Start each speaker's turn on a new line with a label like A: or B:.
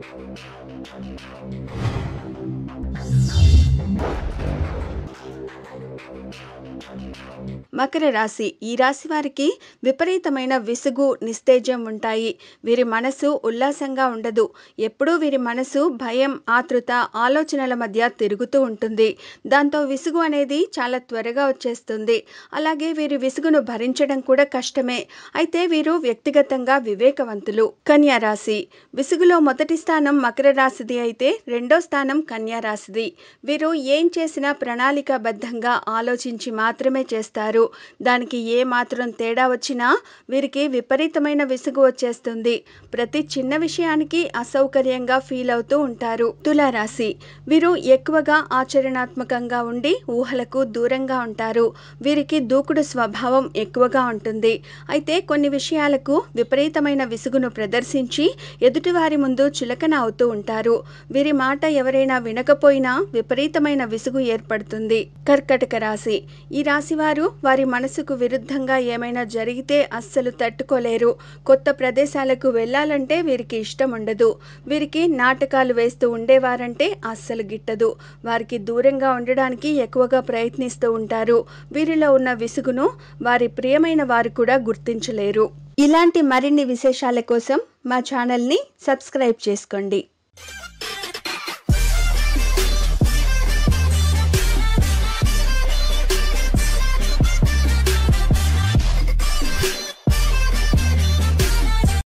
A: మకర రాశి ఈ రాశి వారికి విపరీతమైన విసుగు నిస్తేజం ఉంటాయి వీరి మనసు ఉల్లాసంగా ఉండదు ఎప్పుడూ వీరి మనసు భయం ఆతృత ఆలోచనల మధ్య తిరుగుతూ ఉంటుంది దాంతో విసుగు అనేది చాలా త్వరగా వచ్చేస్తుంది అలాగే వీరి విసుగును భరించడం కూడా కష్టమే అయితే వీరు వ్యక్తిగతంగా వివేకవంతులు కన్యా రాశి విసుగులో మొదటి స్థానం మకర రాశిది అయితే రెండో స్థానం కన్యా రాశిది వీరు ఏం చేసినా ప్రణాళికాబద్ధంగా ఆలోచించి మాత్రమే చేస్తారు దానికి ఏ మాత్రం తేడా వచ్చినా వీరికి విపరీతమైన విసుగు వచ్చేస్తుంది ప్రతి చిన్న విషయానికి అసౌకర్యంగా ఫీల్ అవుతూ ఉంటారు తులారాశి వీరు ఎక్కువగా ఆచరణాత్మకంగా ఉండి ఊహలకు దూరంగా ఉంటారు వీరికి దూకుడు స్వభావం ఎక్కువగా ఉంటుంది అయితే కొన్ని విషయాలకు విపరీతమైన విసుగును ప్రదర్శించి ఎదుటివారి ముందు చులకన అవుతూ ఉంటారు వీరి మాట ఎవరైనా వినకపోయినా విపరీతమైన విసుగు ఏర్పడుతుంది కర్కటక రాశి ఈ రాశి వారు వారి మనసుకు విరుద్ధంగా ఏమైనా జరిగితే అస్సలు తట్టుకోలేరు కొత్త ప్రదేశాలకు వెళ్ళాలంటే వీరికి ఇష్టం ఉండదు వీరికి నాటకాలు వేస్తూ ఉండేవారంటే అస్సలు గిట్టదు వారికి దూరంగా ఉండడానికి ఎక్కువగా ప్రయత్నిస్తూ ఉంటారు వీరిలో ఉన్న విసుగును వారి ప్రియమైన వారు కూడా గుర్తించలేరు ఇలాంటి మరిన్ని విశేషాల కోసం మా ఛానల్ని సబ్స్క్రైబ్ చేసుకోండి